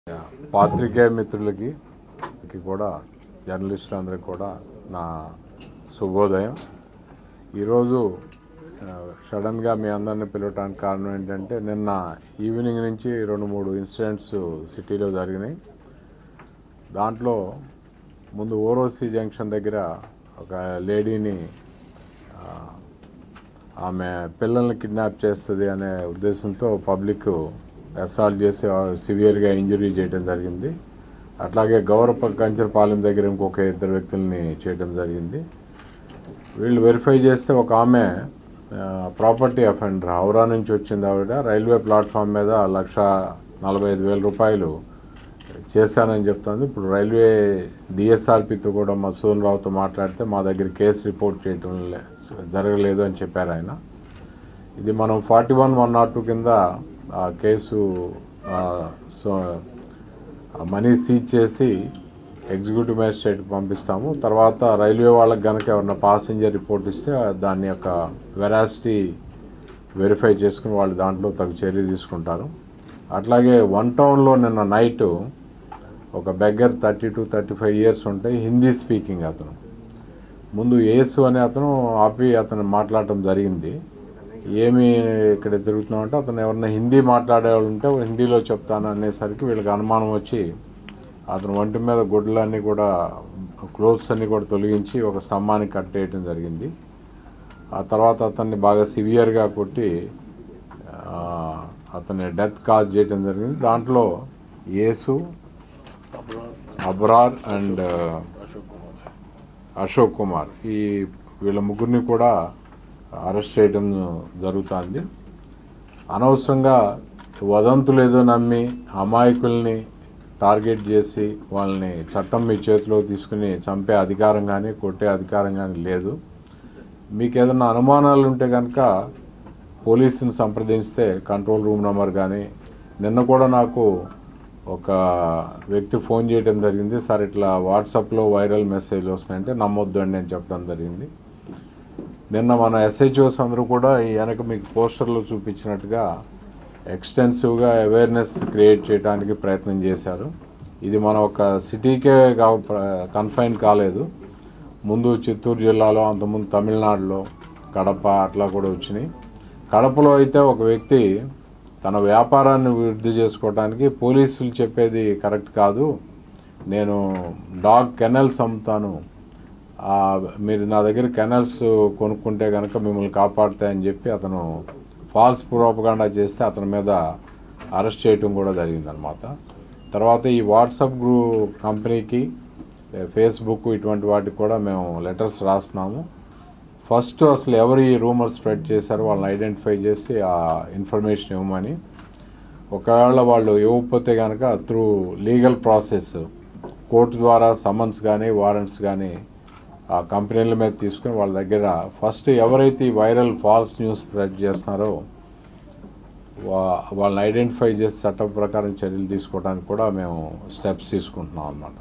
పాత్రికేయ మిత్రులకి కి కూడా జర్నలిస్టులందరికీ కూడా నా శుభోదయం ఈరోజు ఆ, సడన్గా మీ అందరిని పిలవటానికి కారణం ఏంటంటే నిన్న ఈవినింగ్ నుంచి రెండు మూడు ఇన్సిడెంట్స్ సిటీలో జరిగినాయి దాంట్లో ముందు ఓరోసి జంక్షన్ దగ్గర ఒక లేడీని ఆ, ఆమె పిల్లల్ని కిడ్నాప్ చేస్తుంది అనే ఉద్దేశంతో పబ్లిక్ అసాల్ట్ చేసి సివియర్గా ఇంజరీ చేయడం జరిగింది అట్లాగే గౌరవ కంచరపాలెం దగ్గర ఇంకొక ఇద్దరు వ్యక్తుల్ని చేయడం జరిగింది వీళ్ళు వెరిఫై చేస్తే ఒక ఆమె ప్రాపర్టీ అఫెండర్ హౌరా నుంచి వచ్చింది ఆవిడ రైల్వే ప్లాట్ఫామ్ మీద లక్ష నలభై ఐదు వేల రూపాయలు చేశానని చెప్తుంది ఇప్పుడు రైల్వే డిఎస్ఆర్పితో కూడా మసూన్ రావుతో మాట్లాడితే మా దగ్గర కేసు రిపోర్ట్ చేయటం లే- జరగలేదు అని చెప్పారు ఆయన ఇది మనం forty one one not two కింద ఆ కేసు ఆ, సో ఆ మనీ సీజ్ చేసి ఎగ్జిక్యూటివ్ మ్యాజిస్ట్రేట్కి పంపిస్తాము తర్వాత రైల్వే వాళ్ళకి కనుక ఎవరన్నా పాసింజర్ రిపోర్ట్ ఇస్తే దాని యొక్క వెరాసిటీ వెరిఫై చేసుకుని వాళ్ళు దాంట్లో తగు చర్య తీసుకుంటారు అట్లాగే వన్ టౌన్లో నిన్న నైట్ ఒక beggar thirty to thirty five years ఉంటాయి హిందీ స్పీకింగ్ అతను ముందు యేసు అనే అతను ఆపి అతను మాట్లాడటం జరిగింది ఏమి ఇక్కడ తిరుగుతున్నాం అంటే అతను ఎవరన్నా హిందీ మాట్లాడేవాళ్ళు ఉంటే హిందీలో చెప్తాను అనేసరికి వీళ్ళకి అనుమానం వచ్చి అతను ఒంటి మీద గుడ్లన్నీ కూడా క్లోత్స్ అన్ని కూడా తొలగించి ఒక స్తంభానికి కట్టేయటం జరిగింది ఆ తర్వాత అతన్ని బాగా సివియర్గా కొట్టి ఆ, అతన్ని డెత్ కాజ్ చేయడం జరిగింది దాంట్లో యేసు అబ్రార్ అండ్ అశోక్ కుమార్ ఈ వీళ్ళ ముగ్గురిని కూడా అరెస్ట్ చేయడం జరుగుతుంది అనవసరంగా వదంతులు ఏదో నమ్మి అమాయకుల్ని టార్గెట్ చేసి వాళ్ళని చట్టం మీ చేతిలో తీసుకుని చంపే అధికారం కానీ కొట్టే అధికారం కానీ లేదు మీకు ఏదైనా అనుమానాలు ఉంటే కనుక పోలీసుని సంప్రదిస్తే కంట్రోల్ రూమ్ నెంబర్ కానీ నిన్న కూడా నాకు ఒక వ్యక్తి ఫోన్ చేయడం జరిగింది సార్ ఇట్లా వాట్సాప్లో వైరల్ మెసేజ్ వస్తున్నాయంటే నమ్మొద్దు అండి అని చెప్పడం జరిగింది నిన్న మన ఎస్హెచ్ఓస్ అందరూ కూడా ఈ వెనక మీకు పోస్టర్లో చూపించినట్టుగా ఎక్స్టెన్సివ్గా అవేర్నెస్ క్రియేట్ చేయడానికి ప్రయత్నం చేశారు ఇది మన ఒక సిటీకే కన్ఫైన్ కాలేదు ముందు చిత్తూరు జిల్లాలో అంతకుముందు తమిళనాడులో కడప అట్లా కూడా వచ్చినాయి కడపలో అయితే ఒక వ్యక్తి తన వ్యాపారాన్ని వృద్ధి చేసుకోవడానికి పోలీసులు చెప్పేది కరెక్ట్ కాదు నేను డాగ్ కెనల్స్ అమ్ముతాను ఆ, మీరు నా దగ్గర కెనల్స్ కొనుక్కుంటే కనుక మిమ్మల్ని కాపాడుతాయని చెప్పి అతను ఫాల్స్ ప్రోపగాండా చేస్తే అతని మీద అరెస్ట్ చేయటం కూడా జరిగిందనమాట తర్వాత ఈ వాట్సాప్ గ్రూ కంపెనీకి ఫేస్బుక్ ఇటువంటి వాటికి కూడా మేము లెటర్స్ రాస్తున్నాము ఫస్ట్ అసలు ఎవరు ఈ రూమర్ స్ప్రెడ్ చేశారో వాళ్ళని ఐడెంటిఫై చేసి ఆ ఇన్ఫర్మేషన్ ఇవ్వమని ఒకవేళ వాళ్ళు ఇవ్వకపోతే కనుక త్రూ లీగల్ ప్రాసెస్ కోర్టు ద్వారా సమన్స్ కానీ వారెంట్స్ కానీ ఆ కంపెనీల మీద తీసుకుని వాళ్ళ దగ్గర ఫస్ట్ ఎవరైతే ఈ వైరల్ ఫాల్స్ న్యూస్ స్ప్రెడ్ చేస్తున్నారో వా వాళ్ళని ఐడెంటిఫై చేసి చట్టం ప్రకారం చర్యలు తీసుకోవడానికి కూడా మేము స్టెప్స్ తీసుకుంటున్నాం అన్నమాట